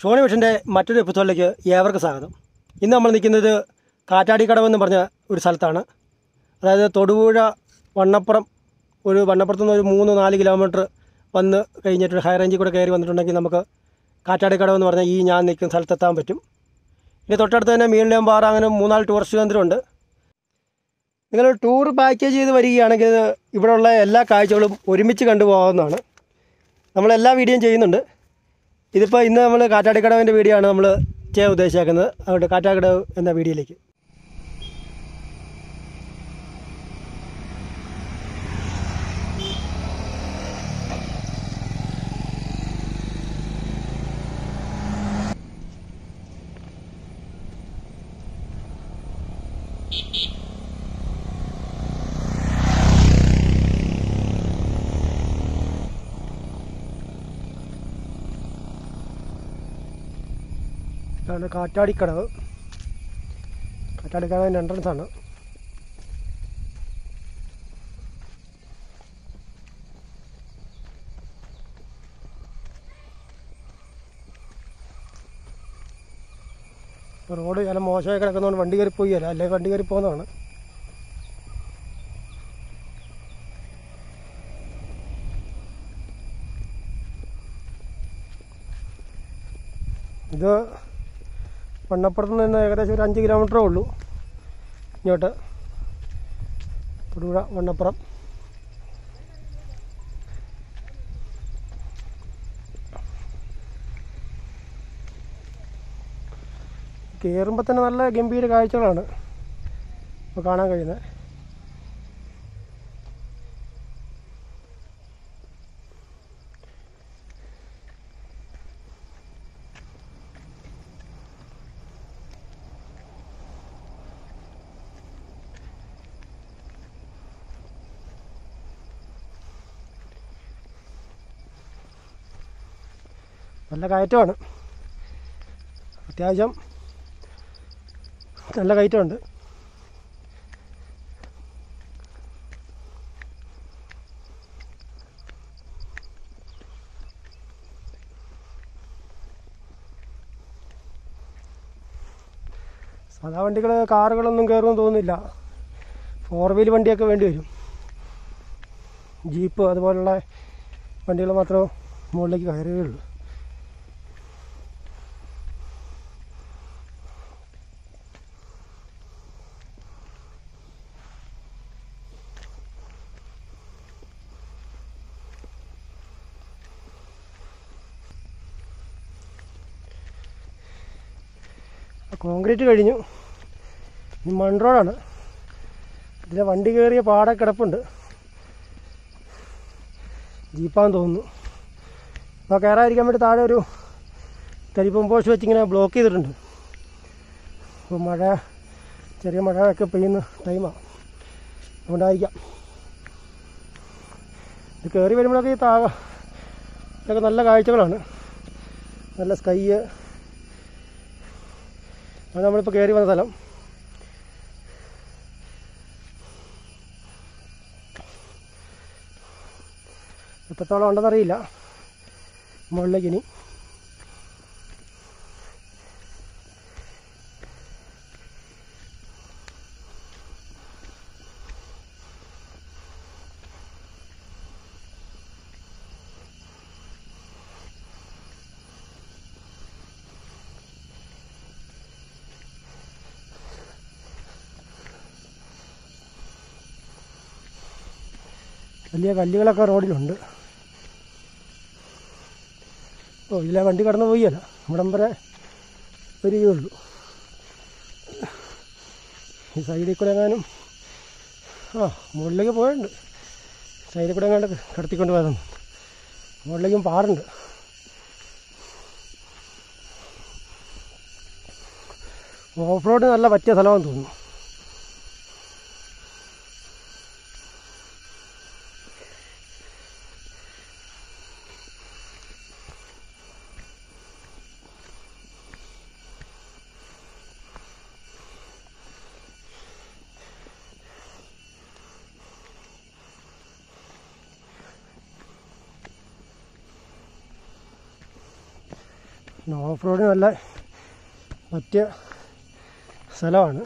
ഷോണി വിഷൻ്റെ മറ്റൊരു എപ്പിസോഡിലേക്ക് ഏവർക്കും സ്വാഗതം ഇന്ന് നമ്മൾ നിൽക്കുന്നത് കാറ്റാടിക്കടവ് എന്ന് പറഞ്ഞ ഒരു സ്ഥലത്താണ് അതായത് തൊടുപുഴ വണ്ണപ്പുറം ഒരു വണ്ണപ്പുറത്ത് നിന്ന് ഒരു മൂന്ന് നാല് കിലോമീറ്റർ വന്ന് കഴിഞ്ഞിട്ട് ഹൈ റേഞ്ചിൽ കൂടെ കയറി വന്നിട്ടുണ്ടെങ്കിൽ നമുക്ക് കാറ്റാടിക്കടവ് എന്ന് പറഞ്ഞാൽ ഈ ഞാൻ നിൽക്കുന്ന സ്ഥലത്തെത്താൻ പറ്റും ഇനി തൊട്ടടുത്ത് തന്നെ മീൻലേമ്പാറ അങ്ങനെ മൂന്നാല് ടൂറിസ്റ്റ് കേന്ദ്രമുണ്ട് നിങ്ങൾ ടൂർ പാക്കേജ് ചെയ്ത് വരികയാണെങ്കിൽ ഇവിടെയുള്ള എല്ലാ കാഴ്ചകളും ഒരുമിച്ച് കണ്ടുപോകാവുന്നതാണ് നമ്മളെല്ലാ വീഡിയോയും ചെയ്യുന്നുണ്ട് ഇതിപ്പോൾ ഇന്ന് നമ്മൾ കാറ്റാടിക്കടവിൻ്റെ വീഡിയോ ആണ് നമ്മൾ ചെയ്യാൻ ഉദ്ദേശിക്കുന്നത് അതുകൊണ്ട് കാറ്റാടിക്കടവ് എന്ന വീഡിയോയിലേക്ക് ഇതാണ് കാറ്റാടിക്കടവ് കാറ്റാടിക്കടവിൻ്റെ എൻട്രൻസ് ആണ് ഇപ്പോൾ റോഡ് ചില മോശമായി കിടക്കുന്നതുകൊണ്ട് വണ്ടി കയറി പോയി അല്ല അല്ലെങ്കിൽ വണ്ടി കയറി പോകുന്നതാണ് ഇത് വണ്ണപ്പുറത്ത് നിന്ന് ഏകദേശം ഒരു അഞ്ച് കിലോമീറ്ററേ ഉള്ളൂ ഇങ്ങോട്ട് തൊടുപുഴ വണ്ണപ്പുറം കയറുമ്പോൾ തന്നെ നല്ല ഗംഭീര കാഴ്ചകളാണ് ഇപ്പോൾ കാണാൻ കഴിയുന്നത് നല്ല കയറ്റമാണ് അത്യാവശ്യം നല്ല കയറ്റമുണ്ട് സാധാ വണ്ടികൾ കാറുകളൊന്നും കയറുമെന്ന് തോന്നുന്നില്ല ഫോർ വീൽ വണ്ടിയൊക്കെ വേണ്ടി വരും ജീപ്പ് അതുപോലുള്ള വണ്ടികൾ മാത്രമേ മുകളിലേക്ക് കയറുകയുള്ളൂ കോൺക്രീറ്റ് കഴിഞ്ഞു ഇനി മൺ റോഡാണ് ഇതിലെ വണ്ടി കയറിയ പാടെ കിടപ്പുണ്ട് ജീപ്പാന്ന് തോന്നുന്നു അപ്പോൾ കയറാതിരിക്കാൻ വേണ്ടി താഴെ ഒരു കരിപ്പം പോസ്റ്റ് വെച്ചിങ്ങനെ ബ്ലോക്ക് ചെയ്തിട്ടുണ്ട് അപ്പോൾ മഴ ചെറിയ മഴയൊക്കെ പെയ്യുന്ന ടൈമാണ് അതുകൊണ്ടായിരിക്കാം ഇത് കയറി വരുമ്പോഴൊക്കെ ഈ താഴെ ഇതൊക്കെ നല്ല കാഴ്ചകളാണ് നല്ല സ്കൈ അത് നമ്മളിപ്പോൾ കയറി വന്ന സ്ഥലം എത്രത്തോളം ഉണ്ടെന്നറിയില്ല മുകളിലേക്ക് ഇനി വലിയ കല്ലുകളൊക്കെ റോഡിലുണ്ട് ഓ ഇതിലെ വണ്ടി കടന്നു പോയല്ല ഇവിടം വരെ വരികയുള്ളൂ ഈ സൈഡിൽ കൂടെ എങ്ങാനും ആ മുകളിലേക്ക് പോയിട്ടുണ്ട് സൈഡിൽ കൂടെ എങ്ങാണ്ട് കടത്തിക്കൊണ്ട് പോയതാണ് മുകളിലേക്കും പാറുണ്ട് ഓഫ് റോഡ് നല്ല പറ്റിയ സ്ഥലമാണെന്ന് തോന്നുന്നു ഓഫ് റോഡിന് നല്ല പറ്റിയ സ്ഥലമാണ്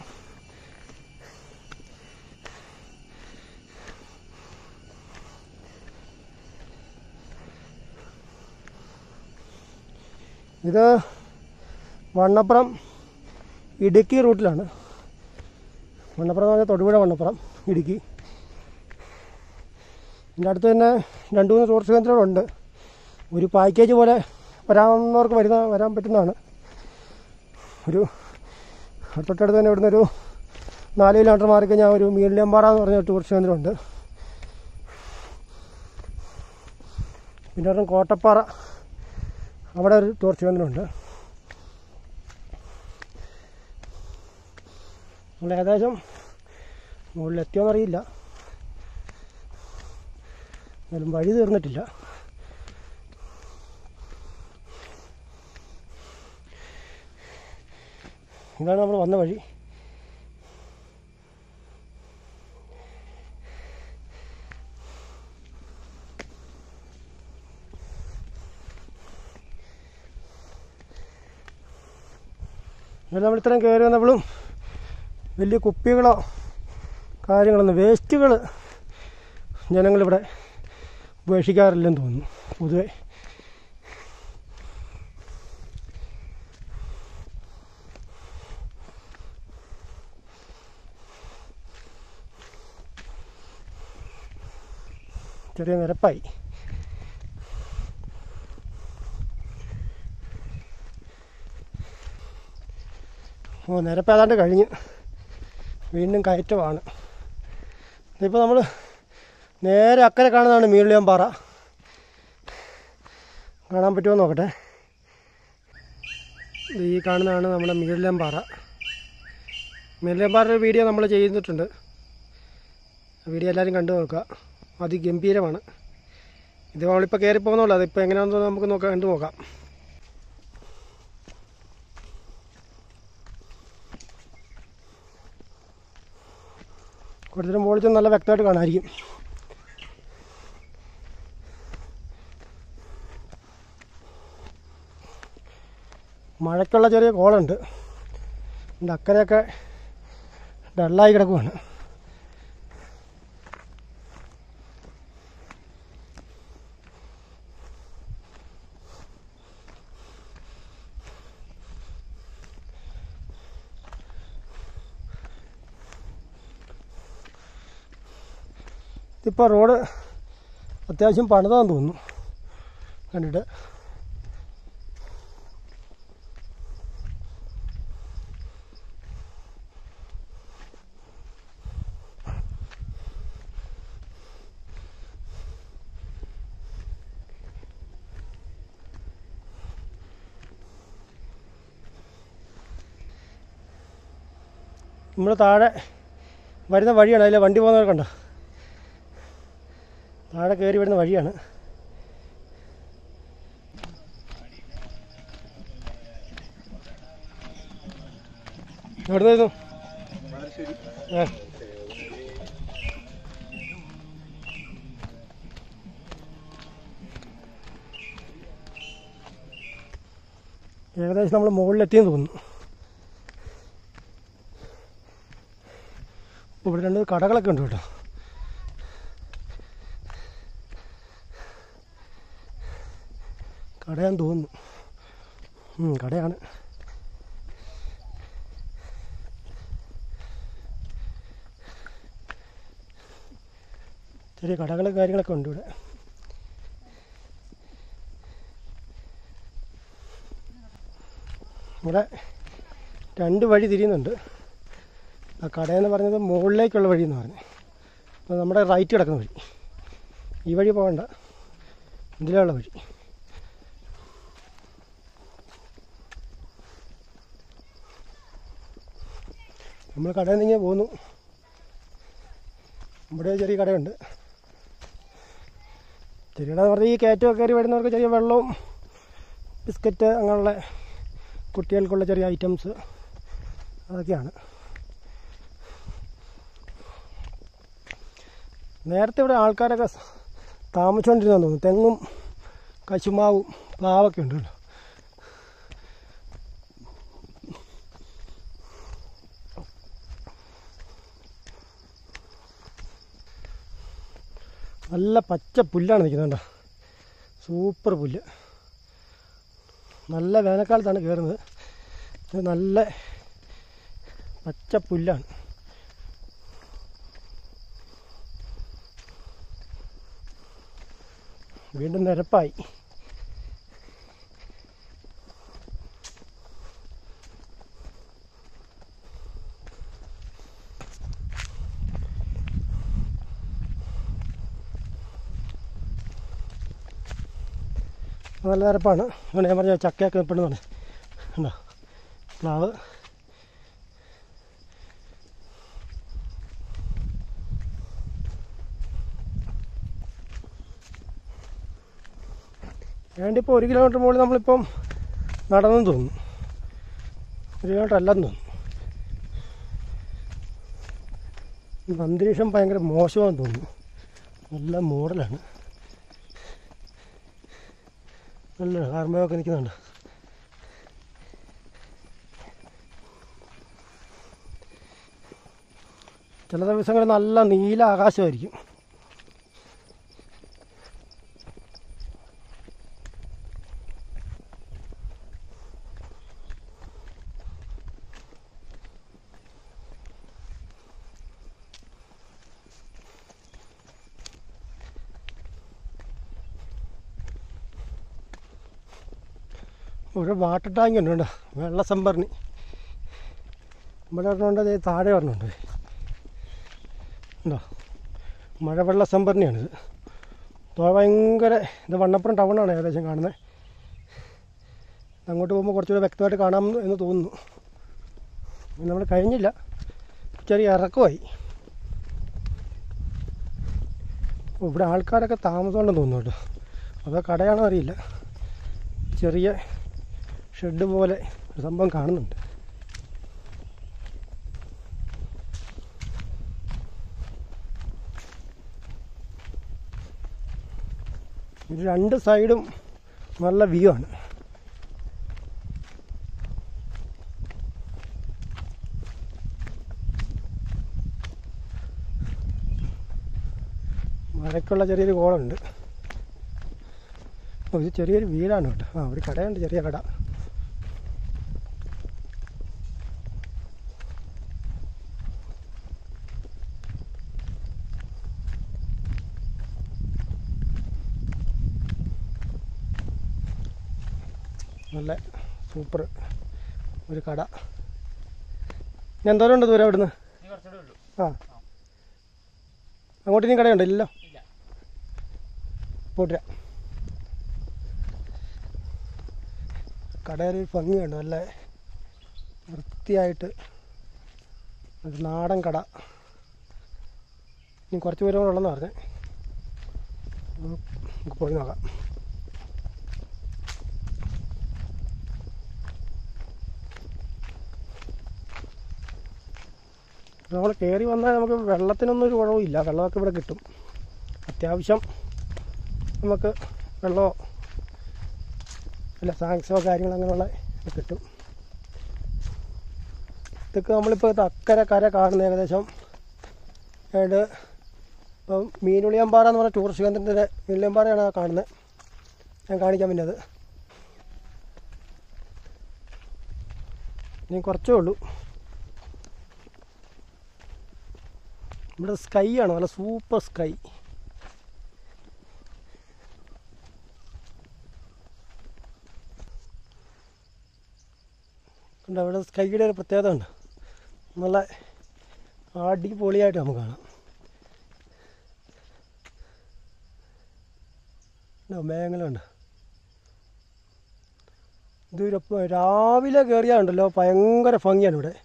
ഇത് വണ്ണപ്പുറം ഇടുക്കി റൂട്ടിലാണ് വണ്ണപ്പുറം എന്ന് പറഞ്ഞാൽ തൊടുപുഴ വണ്ണപ്പുറം ഇടുക്കി ഇതിൻ്റെ അടുത്ത് തന്നെ രണ്ട് മൂന്ന് ടൂറിസ്റ്റ് കേന്ദ്രങ്ങളുണ്ട് ഒരു പാക്കേജ് പോലെ വരാവുന്നവർക്ക് വരുന്ന വരാൻ പറ്റുന്നതാണ് ഒരു തൊട്ടടുത്ത് തന്നെ ഇവിടുന്ന് ഒരു നാല് കിലോമീറ്റർ മാറി കഴിഞ്ഞാൽ ഒരു മീലിയമ്പാറ എന്ന് പറഞ്ഞ ടൂറിസ്റ്റ് കേന്ദ്രമുണ്ട് പിന്നെ ഒരെണ്ണം കോട്ടപ്പാറ അവിടെ ഒരു ടൂറിസ്റ്റ് കേന്ദ്രമുണ്ട് നമ്മൾ ഏകദേശം മുകളിലെത്തിയോന്ന് അറിയില്ല എന്നാലും വഴി തീർന്നിട്ടില്ല ഇതാണ് നമ്മൾ വന്ന വഴി എന്നാലും നമ്മൾ ഇത്രയും കയറി വന്നപ്പോഴും വലിയ കുപ്പികളോ കാര്യങ്ങളൊന്നും വേസ്റ്റുകൾ ജനങ്ങളിവിടെ ഉപേക്ഷിക്കാറില്ലെന്ന് തോന്നുന്നു പൊതുവെ ചെറിയ നിരപ്പായി ഓ നിരപ്പ് ഏതാണ്ട് കഴിഞ്ഞ് വീണ്ടും കയറ്റമാണ് ഇപ്പോൾ നമ്മൾ നേരെ അക്കരെ കാണുന്നതാണ് മീളിയം പാറ കാണാൻ പറ്റുമോ നോക്കട്ടെ ഇത് ഈ കാണുന്നതാണ് നമ്മുടെ മീളിയം പാറ മീളിയം പാറയുടെ വീഡിയോ നമ്മൾ ചെയ്തിട്ടുണ്ട് ആ വീഡിയോ എല്ലാവരും കണ്ടു നോക്കുക അതിഗംഭീരമാണ് ഇത് നമ്മളിപ്പോൾ കയറി പോകുന്നുള്ളൂ അതിപ്പോൾ എങ്ങനെയാണെന്ന് നമുക്ക് നോക്കാം കണ്ടു നോക്കാം കൂടുതലും മുകളിൽ ചെന്ന് നല്ല വ്യക്തമായിട്ട് കാണാമായിരിക്കും മഴയ്ക്കുള്ള ചെറിയ കോളുണ്ട് എൻ്റെ അക്കരെയൊക്കെ ഡള്ളായി കിടക്കുവാണ് ഇതിപ്പോൾ റോഡ് അത്യാവശ്യം പണിതാന്ന് തോന്നുന്നു കണ്ടിട്ട് നമ്മൾ താഴെ വരുന്ന വഴിയാണ് അതിലെ വണ്ടി പോകുന്നവർ കണ്ടോ താഴെ കയറി വരുന്ന വഴിയാണ് എവിടുന്നായിരുന്നു ആ ഏകദേശം നമ്മൾ മുകളിലെത്തിയെന്ന് തോന്നുന്നു ഇവിടെ രണ്ട് കടകളൊക്കെ ഉണ്ട് കേട്ടോ കടയാന്ന് തോന്നുന്നു ഉം, കടയാണ് ചെറിയ കടകൾ കാര്യങ്ങളൊക്കെ ഉണ്ട് ഇവിടെ ഇവിടെ രണ്ട് വഴി തിരിയുന്നുണ്ട് ആ കടയെന്ന് പറഞ്ഞത് മുകളിലേക്കുള്ള വഴി എന്ന് പറഞ്ഞു അപ്പോൾ നമ്മുടെ റൈറ്റ് കിടക്കുന്ന വഴി ഈ വഴി പോകണ്ട ഇതിലുള്ള വഴി നമ്മൾ കടയിൽ നിന്ന് ഇങ്ങനെ പോന്നു ഇവിടെ ഒരു ചെറിയ കടയുണ്ട് ചെറിയ കട പറഞ്ഞാൽ ഈ കയറ്റമൊക്കെ കയറി വരുന്നവർക്ക് ചെറിയ വെള്ളവും ബിസ്ക്കറ്റ് അങ്ങനെയുള്ള കുട്ടികൾക്കുള്ള ചെറിയ ഐറ്റംസ് അതൊക്കെയാണ് നേരത്തെ ഇവിടെ ആൾക്കാരൊക്കെ സ- താമസിച്ചുകൊണ്ടിരുന്നെന്ന് തോന്നുന്നു തെങ്ങും കശുമാവും പ്ലാവൊക്കെ ഉണ്ട് കേട്ടോ നല്ല പച്ച പുല്ലാണ് നിൽക്കുന്നത് കണ്ടോ സൂപ്പർ പുല്ല് നല്ല വേനൽക്കാലത്താണ് കയറുന്നത് ഇത് നല്ല പച്ച പുല്ലാണ് വീണ്ടും നിരപ്പായി നല്ല നിരപ്പാണ് അതുകൊണ്ട് ഞാൻ പറഞ്ഞ ചക്കയൊക്കെ നിൽപ്പുണ്ടെന്നാണ് ഉണ്ടോ പ്ലാവ് വേണ്ടിപ്പോൾ ഒരു കിലോമീറ്റർ മുകളിൽ നമ്മളിപ്പം നടന്നു തോന്നുന്നു ഒരു കിലോമീറ്റർ അല്ലെന്ന് തോന്നുന്നു ഇന്ന് അന്തരീക്ഷം ഭയങ്കര മോശമാണെന്ന് തോന്നുന്നു നല്ല മോഡലാണ് നല്ല കാർമയൊക്കെ നിൽക്കുന്നുണ്ട് ചില ദിവസങ്ങളിൽ നല്ല നീല ആകാശമായിരിക്കും ഒരു വാട്ടർ ടാങ്ക് ഉണ്ട് കേട്ടോ വെള്ള സംഭരണി ഇവിടെ ഒരെണ്ണമുണ്ട് ദേ താഴെ ഒരെണ്ണമുണ്ട് ഉണ്ടോ മഴവെള്ള സംഭരണിയാണിത് തോ ഭയങ്കര ഇത് വണ്ണപ്പുറം ടൗണാണ് ഏകദേശം കാണുന്നത് അങ്ങോട്ട് പോകുമ്പോൾ കുറച്ചുകൂടെ വ്യക്തമായിട്ട് കാണാം എന്ന് തോന്നുന്നു നമ്മൾ കഴിഞ്ഞില്ല ചെറിയ ഇറക്കമായി ഓ, ഇവിടെ ആൾക്കാരൊക്കെ താമസമുണ്ടെന്ന് തോന്നുന്നു കേട്ടോ അതോ കടയാണോ അറിയില്ല ചെറിയ ഷെഡ് പോലെ ഒരു സംഭവം കാണുന്നുണ്ട് ഇത് രണ്ട് സൈഡും നല്ല വ്യൂ ആണ് മഴയ്ക്കുള്ള ചെറിയൊരു കോളുണ്ട് ഓ ഇത് ചെറിയൊരു വീടാണ് കേട്ടോ ആ ഒരു കടയുണ്ട് ചെറിയ കട നല്ല സൂപ്പർ ഒരു കട ഞാൻ എന്തോരം ഉണ്ട് ദൂരം അവിടുന്ന് ഇനി കുറച്ചുകൂടെ ഉള്ളൂ ആ അങ്ങോട്ട് ഇനി കടയുണ്ടോ ഇല്ലല്ലോ ഇല്ല പോട്ടില്ല കടയിൽ ഒരു ഭംഗിയുണ്ട് നല്ല വൃത്തിയായിട്ട് ഒരു നാടൻ കട ഇനി കുറച്ച് പേരും കൂടെ ഉള്ളെന്ന് പറഞ്ഞേ നമുക്ക് പോയി നോക്കാം നമ്മൾ കയറി വന്നാൽ നമുക്ക് വെള്ളത്തിനൊന്നും ഒരു കുഴപ്പമില്ല വെള്ളമൊക്കെ ഇവിടെ കിട്ടും അത്യാവശ്യം നമുക്ക് വെള്ളമോ അല്ല സ്നാക്സോ കാര്യങ്ങളോ അങ്ങനെയുള്ള ഇത് കിട്ടും ഇതൊക്കെ നമ്മളിപ്പോൾ ഇത് അക്കരെ കര കാണുന്ന ഏകദേശം ഏതാണ്ട് ഇപ്പം മീനുളിയമ്പാറ എന്ന് പറഞ്ഞ ടൂറിസ്റ്റ് കേന്ദ്രത്തിൻ്റെ മീനുളിയമ്പാറയാണ് ആ കാണുന്നത് ഞാൻ കാണിക്കാൻ പറ്റുന്നത് ഇനി കുറച്ചേ ഉള്ളൂ ഇവിടെ സ്കൈ ആണ് നല്ല സൂപ്പർ സ്കൈ ഉണ്ട് അവിടെ സ്കൈയുടെ ഒരു പ്രത്യേകത ഉണ്ട് നല്ല അടിപൊളിയായിട്ട് നമുക്ക് കാണാം ഉണ്ടോ, മേഘങ്ങളുണ്ട് ഇത് ഒരു പ- രാവിലെ കയറിയാണ്ടല്ലോ ഭയങ്കര ഭംഗിയാണ് ഇവിടെ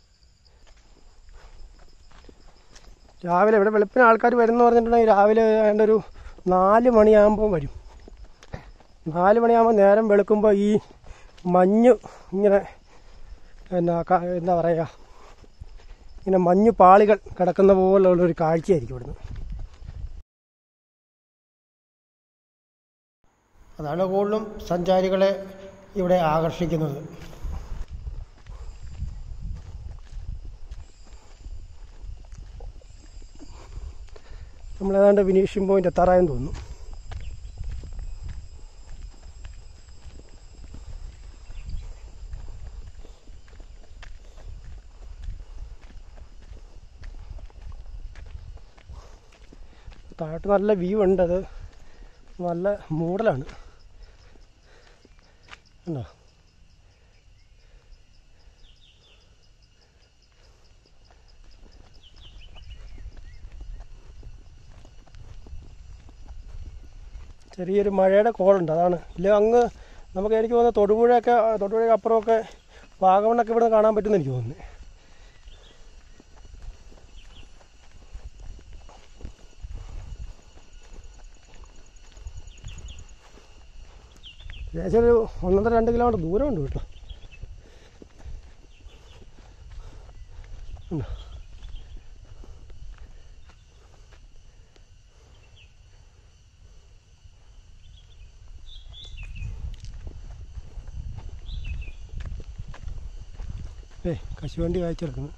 രാവിലെ ഇവിടെ വെളുപ്പിന് ആൾക്കാർ വരുന്ന പറഞ്ഞിട്ടുണ്ടെങ്കിൽ രാവിലെ ഏതാണ്ട് ഒരു നാല് മണിയാകുമ്പോൾ വരും നാല് മണിയാകുമ്പോൾ നേരം വെളുക്കുമ്പോൾ ഈ മഞ്ഞ് ഇങ്ങനെ എന്നാ ക- എന്താ പറയുക ഇങ്ങനെ മഞ്ഞ് പാളികൾ കിടക്കുന്ന പോലുള്ള ഒരു കാഴ്ചയായിരിക്കും ഇവിടുന്ന് അതാണ് കൂടുതലും സഞ്ചാരികളെ ഇവിടെ ആകർഷിക്കുന്നത് നമ്മളേതാണ്ട് ഫിനിഷിംഗ് പോയിന്റ് എത്താറായെന്ന് തോന്നുന്നു താഴോട്ട് നല്ല വ്യൂ ഉണ്ട് അത് നല്ല മൂടലാണ് ഉണ്ടോ ചെറിയൊരു മഴയുടെ കോളുണ്ട് അതാണ് ഇല്ല അങ്ങ് നമുക്ക് എനിക്ക് തോന്നുന്നത് തൊടുപുഴയൊക്കെ തൊടുപുഴ അപ്പുറമൊക്കെ വാഗമണ്ണൊക്കെ ഇവിടെ കാണാൻ പറ്റുമെന്ന് എനിക്ക് തോന്നുന്നത് ഏകദേശം ഒരു ഒന്നര രണ്ട് കിലോമീറ്റർ ദൂരമുണ്ട് കേട്ടോ ഉണ്ടോ? ഏ കശുവണ്ടി കായ്ച്ചെടുക്കുന്നു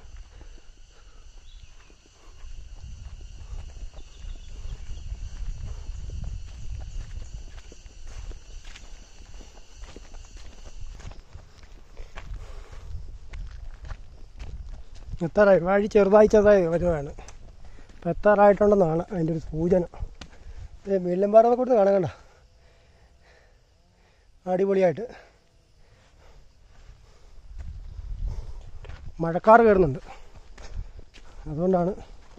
എത്താറായി വഴി ചെറുതായി ചെറുതായി വരുവാണ് ഇപ്പം എത്താറായിട്ടുണ്ടെന്നാണ് അതിൻ്റെ ഒരു സൂചന ഏ വെള്ളമ്പാറൊക്കെ കൊടുത്ത് കാണാൻ കണ്ട അടിപൊളിയായിട്ട് മഴക്കാർ കയറുന്നുണ്ട് അതുകൊണ്ടാണ്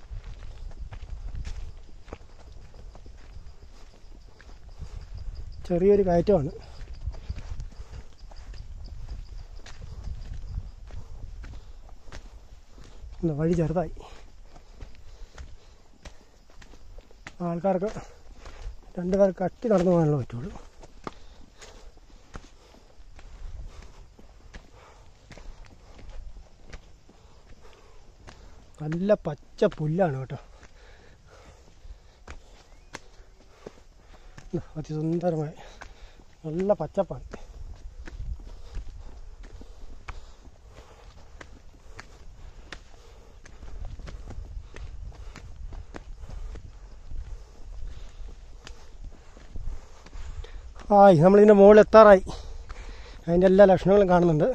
ചെറിയൊരു കയറ്റമാണ് ഇന്ന് വഴി ചെറുതായി ആൾക്കാർക്ക് രണ്ട് പേർ കട്ടി നടന്നു പോകാനുള്ള പറ്റുള്ളൂ നല്ല പച്ച പുല്ലാണ് കേട്ടോ ഇതാ, അതിസുന്ദരമായ നല്ല പച്ചപ്പാണ് ആയി നമ്മളിതിൻ്റെ മുകളിൽ എത്താറായി അതിൻ്റെ എല്ലാ ലക്ഷണങ്ങളും കാണുന്നുണ്ട്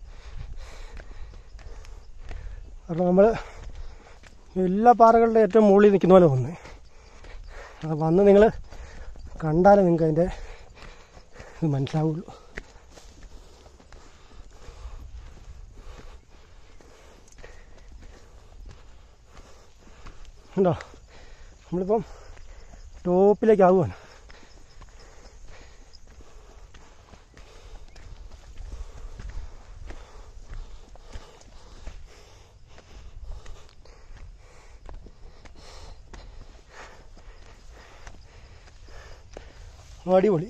കാരണം നമ്മൾ എല്ലാ പാറകളുടെ ഏറ്റവും മുകളിൽ നിൽക്കുന്ന പോലെ തോന്നുന്നു അത് വന്ന് നിങ്ങൾ കണ്ടാലേ നിങ്ങൾക്ക് അതിൻ്റെ ഇത് മനസ്സിലാവുള്ളൂ ഉണ്ടോ നമ്മളിപ്പം ടോപ്പിലേക്ക് ആവുകയാണ് അടിപൊളി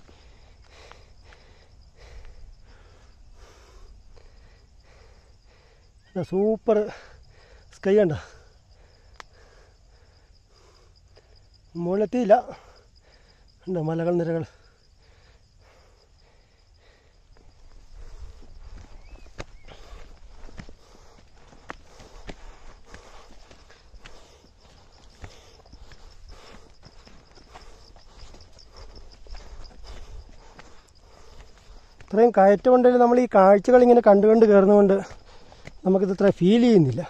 സൂപ്പർ സ്കൈ കണ്ട മുകളിലെത്തിയില്ല ഉണ്ട് മലകൾ നിരകൾ ഇത്രയും കയറ്റമുണ്ടെങ്കിൽ നമ്മൾ ഈ കാഴ്ചകൾ ഇങ്ങനെ കണ്ടു കണ്ട് കയറുന്നതുകൊണ്ട് നമുക്കിത് ഇത്ര ഫീൽ ചെയ്യുന്നില്ല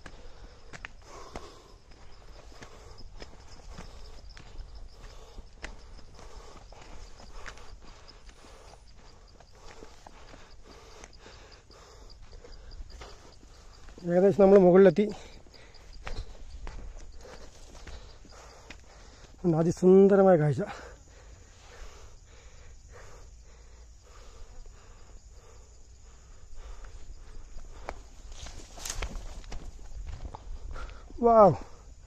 ഏകദേശം നമ്മൾ മുകളിലെത്തി ഉണ്ട്, അതിസുന്ദരമായ കാഴ്ച വാവ്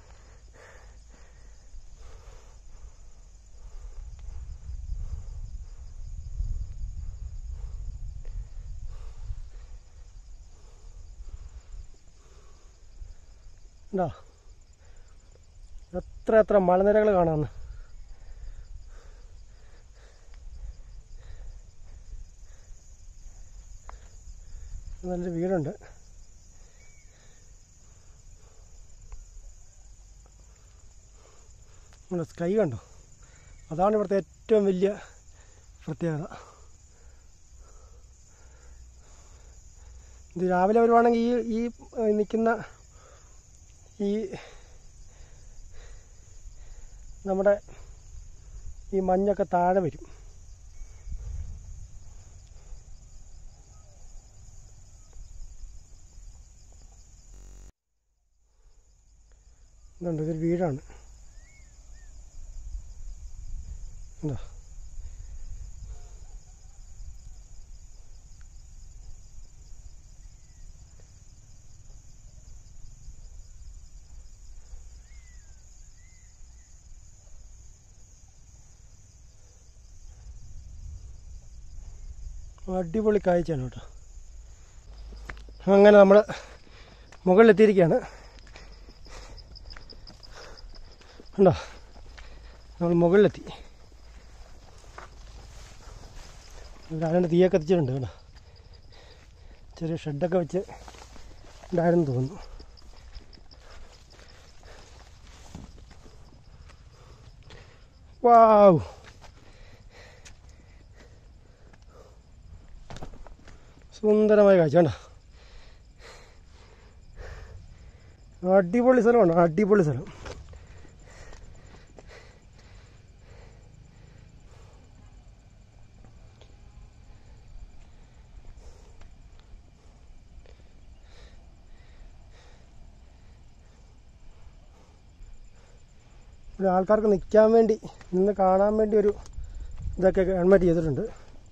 ഉണ്ടോ എത്ര എത്ര മലനിരകൾ കാണാമെന്ന് നല്ലൊരു വീടുണ്ട് നമ്മുടെ സ്കൈ കണ്ടോ അതാണ് ഇവിടുത്തെ ഏറ്റവും വലിയ പ്രത്യേകത ഇത് രാവിലെ വരുവാണെങ്കിൽ ഈ ഈ ഏഹ്, നിൽക്കുന്ന ഈ നമ്മുടെ ഈ മഞ്ഞൊക്കെ താഴെ വരും ഇതുണ്ട് ഇതൊരു വീടാണ് ഉണ്ടോ അടിപൊളി കാഴ്ചയാണ് കേട്ടോ അങ്ങനെ നമ്മൾ മുകളിലെത്തിയിരിക്കുകയാണ് ഉണ്ടോ നമ്മൾ മുകളിലെത്തി ആരാണ്ട് തീയൊക്കെ കത്തിച്ചിട്ടുണ്ട് കേട്ടോ ചെറിയ ഷെഡൊക്കെ വെച്ച് ഉണ്ടായിരുന്നു തോന്നുന്നു വാവ് സുന്ദരമായ കാഴ്ച കണ്ടോ അടിപൊളി സ്ഥലമാണ് അടിപൊളി സ്ഥലം ഇവിടെ ആൾക്കാർക്ക് നിൽക്കാൻ വേണ്ടി നിന്ന് കാണാൻ വേണ്ടി ഒരു ഇതൊക്കെ ഗവൺമെൻറ് ചെയ്തിട്ടുണ്ട്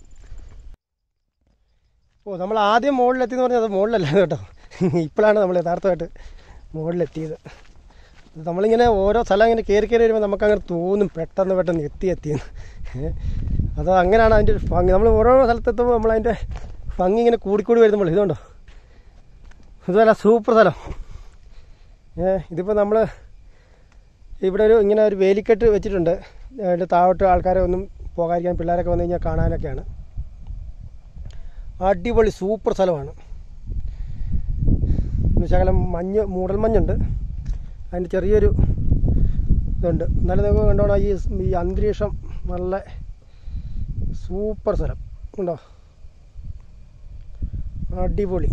ഓ നമ്മൾ ആദ്യം മുകളിലെത്തിയെന്ന് പറഞ്ഞാൽ അത് മുകളിലല്ല കേട്ടോ ഇപ്പോഴാണ് നമ്മൾ യഥാർത്ഥമായിട്ട് മുകളിലെത്തിയത് അത് നമ്മളിങ്ങനെ ഓരോ സ്ഥലം ഇങ്ങനെ കയറി കയറി വരുമ്പോൾ നമുക്കങ്ങനെ തോന്നും പെട്ടെന്ന് പെട്ടെന്ന് എത്തി എത്തിയെന്ന് ഏ? അത് അങ്ങനെയാണ് അതിൻ്റെ ഒരു ഭംഗി നമ്മൾ ഓരോ സ്ഥലത്തെത്തുമ്പോൾ നമ്മളതിൻ്റെ ഭംഗി ഇങ്ങനെ കൂടിക്കൂടി വരുമ്പോൾ ഇതുണ്ടോ ഇതുപോലെ സൂപ്പർ സ്ഥലം ഏ ഇതിപ്പോൾ നമ്മൾ ഇവിടെ ഒരു ഇങ്ങനെ ഒരു വേലിക്കെട്ട് വെച്ചിട്ടുണ്ട് അതിൻ്റെ താഴോട്ട് ആൾക്കാരെ ഒന്നും പോകാതിരിക്കാൻ പിള്ളേരൊക്കെ വന്നു കഴിഞ്ഞാൽ കാണാനൊക്കെയാണ് അടിപൊളി സൂപ്പർ സ്ഥലമാണ് ഒരു ശകലം മഞ്ഞ് മൂടൽമഞ്ഞുണ്ട് അതിൻ്റെ ചെറിയൊരു ഇതുണ്ട് എന്നാലും നിങ്ങൾക്ക് കണ്ടോണം ഈ ഈ അന്തരീക്ഷം നല്ല സൂപ്പർ സ്ഥലം ഉണ്ടോ അടിപൊളി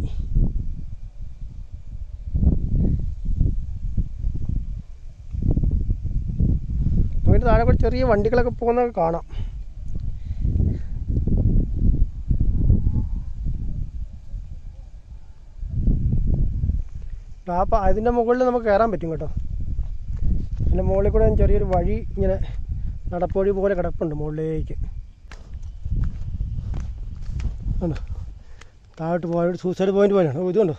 അതിൻ്റെ താഴെ കൂടെ ചെറിയ വണ്ടികളൊക്കെ പോകുന്നതൊക്കെ കാണാം അപ്പം അതിൻ്റെ മുകളിൽ നമുക്ക് കയറാൻ പറ്റും കേട്ടോ അതിൻ്റെ മുകളിൽ കൂടെ ചെറിയൊരു വഴി ഇങ്ങനെ നടപ്പുവഴി പോലെ കിടപ്പുണ്ട് മുകളിലേക്ക് ഉണ്ടോ താഴോട്ട് പോയ സൂസൈഡ് പോയിന്റ് പോലെയാണ് ഓ ഇതുണ്ടോ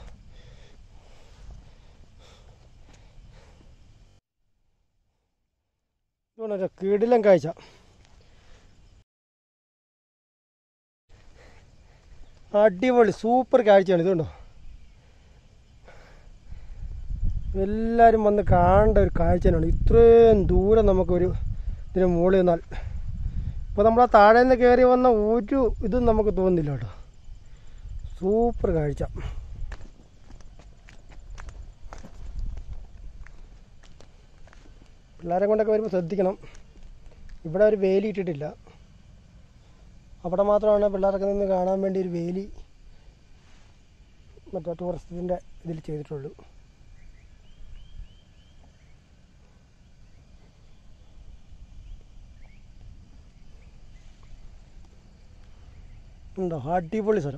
ഇതുകൊണ്ടോ കീടിലം കാഴ്ച അടിപൊളി സൂപ്പർ കാഴ്ചയാണ് ഇതുണ്ടോ എല്ലാവരും വന്ന് കാണേണ്ട ഒരു കാഴ്ചയാണ് ഇത്രയും ദൂരം നമുക്കൊരു ഇതിന് മുകളിൽ നിന്നാൽ ഇപ്പോൾ നമ്മൾ ആ താഴെ നിന്ന് കയറി വന്ന ഒരു ഇതും നമുക്ക് തോന്നുന്നില്ല കേട്ടോ സൂപ്പർ കാഴ്ച പിള്ളേരെ കൊണ്ടൊക്കെ വരുമ്പോൾ ശ്രദ്ധിക്കണം ഇവിടെ ഒരു വേലി ഇട്ടിട്ടില്ല അവിടെ മാത്രമാണ് പിള്ളേരൊക്കെ നിന്ന് കാണാൻ വേണ്ടി ഒരു വേലി മറ്റേ ടൂറിസത്തിൻ്റെ ഇതിൽ ചെയ്തിട്ടുള്ളൂ ഉണ്ടോ അടിപൊളി സ്ഥലം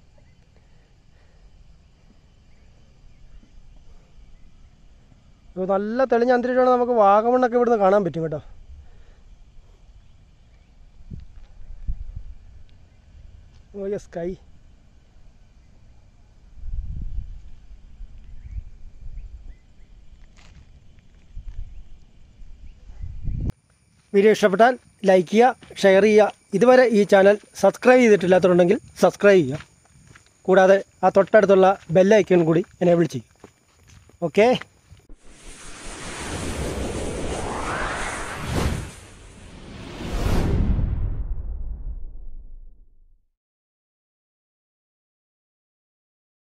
ഇത് നല്ല തെളിഞ്ഞ അന്തരീക്ഷമാണ് നമുക്ക് വാഗമണ്ണൊക്കെ ഇവിടുന്ന് കാണാൻ പറ്റും കേട്ടോ ഓ സ്കൈ വീഡിയോ ഇഷ്ടപ്പെട്ടാൽ ലൈക്ക് ചെയ്യുക ഷെയർ ചെയ്യുക ഇതുവരെ ഈ ചാനൽ സബ്സ്ക്രൈബ് ചെയ്തിട്ടില്ലാത്തതുണ്ടെങ്കിൽ സബ്സ്ക്രൈബ് ചെയ്യുക കൂടാതെ ആ തൊട്ടടുത്തുള്ള ബെല്ലൈക്കൺ കൂടി എനേബിൾ ചെയ്യും ഓക്കേ